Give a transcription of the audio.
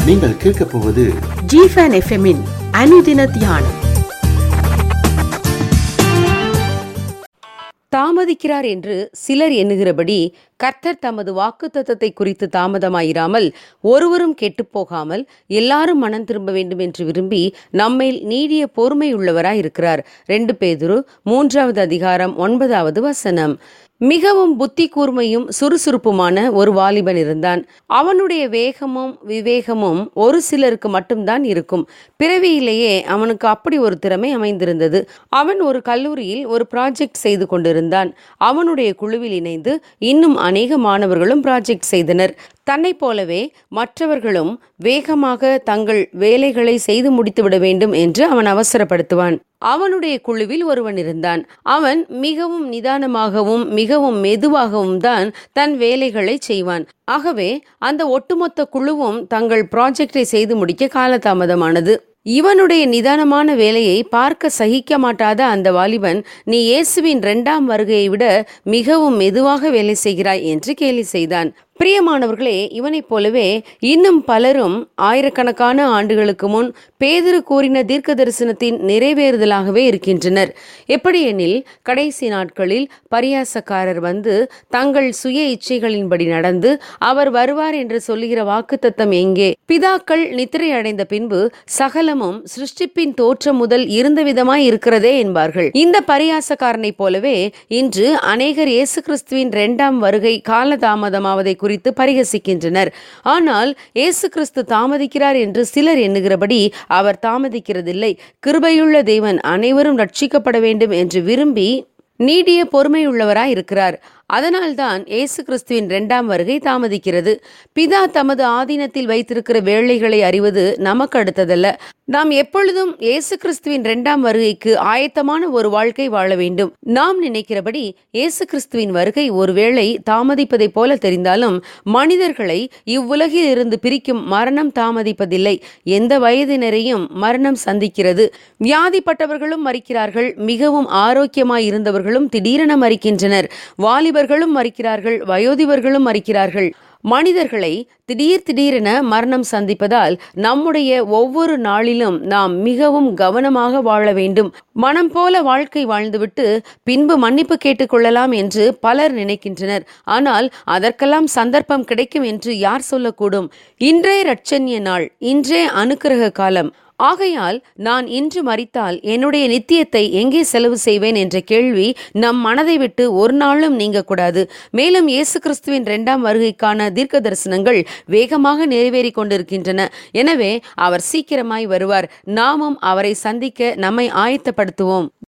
நீங்கள் கேட்கப் போவது ஜிஃபன் எஃப்எம்மின் அனுதின தியானம் தாமதிக்கிறார் என்று சிலர் எண்ணுகிறபடி கர்த்தர் தமது வாக்குத்தத்தத்தை குறித்து தாமதமாயிராமல் ஒருவரும் கெட்டுப்போகாமல் எல்லாரும் மனம் திரும்ப வேண்டும் என்று விரும்பி நம்மேல் நீடிய பொறுமை உள்ளவராய் இருக்கிறார் ரெண்டு பேதுரு மூன்றாவது அதிகாரம் ஒன்பதாவது வசனம் மிகவும் புத்தி கூர்மையும் சுறுசுறுப்புமான ஒரு வாலிபன் இருந்தான் அவனுடைய வேகமும் விவேகமும் ஒரு சிலருக்கு மட்டும்தான் இருக்கும் பிறவியிலேயே அவனுக்கு அப்படி ஒரு திறமை அமைந்திருந்தது அவன் ஒரு கல்லூரியில் ஒரு ப்ராஜெக்ட் செய்து கொண்டிருந்தான் அவனுடைய குழுவில் இணைந்து இன்னும் அநேக மாணவர்களும் ப்ராஜெக்ட் செய்தனர் தன்னைப் போலவே மற்றவர்களும் வேகமாக தங்கள் வேலைகளை செய்து முடித்துவிட வேண்டும் என்று அவன் அவசரப்படுத்துவான் அவனுடைய குழுவில் ஒருவன் இருந்தான் அவன் மிகவும் நிதானமாகவும் மிகவும் மெதுவாகவும் தான் தன் வேலைகளை செய்வான் ஆகவே அந்த ஒட்டுமொத்த குழுவும் தங்கள் ப்ராஜெக்டை செய்து முடிக்க காலதாமதமானது இவனுடைய நிதானமான வேலையை பார்க்க சகிக்க மாட்டாத அந்த வாலிபன் நீ இயேசுவின் இரண்டாம் வருகையை விட மிகவும் மெதுவாக வேலை செய்கிறாய் என்று கேலி செய்தான் பிரியமானவர்களே இவனைப் போலவே இன்னும் பலரும் ஆயிரக்கணக்கான ஆண்டுகளுக்கு முன் பேதுரு கூறின தீர்க்க தரிசனத்தின் நிறைவேறுதலாகவே இருக்கின்றனர் எப்படியெனில் கடைசி நாட்களில் பரியாசக்காரர் வந்து தங்கள் சுய இச்சைகளின்படி நடந்து அவர் வருவார் என்று சொல்லுகிற வாக்குத்தத்தம் எங்கே பிதாக்கள் நித்திரை அடைந்த பின்பு சகலமும் சிருஷ்டிப்பின் தோற்றம் முதல் இருந்த விதமாய் இருக்கிறதே என்பார்கள் இந்த பரியாசக்காரனைப் போலவே இன்று அநேகர் இயேசு கிறிஸ்துவின் இரண்டாம் வருகை காலதாமதமாவதை குறித்து பரிகசிக்கின்றனர் ஆனால் இயேசு கிறிஸ்து தாமதிக்கிறார் என்று சிலர் எண்ணுகிறபடி அவர் தாமதிக்கிறதில்லை கிருபையுள்ள தேவன் அனைவரும் ரட்சிக்கப்பட வேண்டும் என்று விரும்பி நீடிய பொறுமையுள்ளவராய் இருக்கிறார் அதனால்தான் இயேசு கிறிஸ்துவின் இரண்டாம் வருகை தாமதிக்கிறது பிதா தமது ஆதீனத்தில் வைத்திருக்கிற வேலைகளை அறிவது நமக்கு அடுத்ததல்ல நாம் எப்பொழுதும் இயேசு கிறிஸ்துவின் இரண்டாம் வருகைக்கு ஆயத்தமான ஒரு வாழ்க்கை வாழ வேண்டும் நாம் நினைக்கிறபடி இயேசு கிறிஸ்துவின் வருகை ஒருவேளை தாமதிப்பதைப் போல தெரிந்தாலும் மனிதர்களை இவ்வுலகில் இருந்து பிரிக்கும் மரணம் தாமதிப்பதில்லை எந்த வயதினரையும் மரணம் சந்திக்கிறது வியாதிப்பட்டவர்களும் மறிக்கிறார்கள் மிகவும் ஆரோக்கியமாய் இருந்தவர்களும் திடீரென மறிக்கின்றனர் வாலிபர்களும் மறிக்கிறார்கள் வயோதிபர்களும் மறிக்கிறார்கள் மனிதர்களை திடீர் திடீரென மரணம் சந்திப்பதால் நம்முடைய ஒவ்வொரு நாளிலும் நாம் மிகவும் கவனமாக வாழ வேண்டும் மனம் போல வாழ்க்கை வாழ்ந்துவிட்டு பின்பு மன்னிப்பு கேட்டுக்கொள்ளலாம் என்று பலர் நினைக்கின்றனர் ஆனால் அதற்கெல்லாம் சந்தர்ப்பம் கிடைக்கும் என்று யார் சொல்லக்கூடும் இன்றே ரட்சண்ய நாள் இன்றே அனுக்கிரக காலம் ஆகையால் நான் இன்று மறித்தால் என்னுடைய நித்தியத்தை எங்கே செலவு செய்வேன் என்ற கேள்வி நம் மனதை விட்டு ஒரு நாளும் நீங்கக்கூடாது மேலும் இயேசு கிறிஸ்துவின் இரண்டாம் வருகைக்கான தீர்க்க தரிசனங்கள் வேகமாக நிறைவேறி கொண்டிருக்கின்றன எனவே அவர் சீக்கிரமாய் வருவார் நாமும் அவரை சந்திக்க நம்மை ஆயத்தப்படுத்துவோம்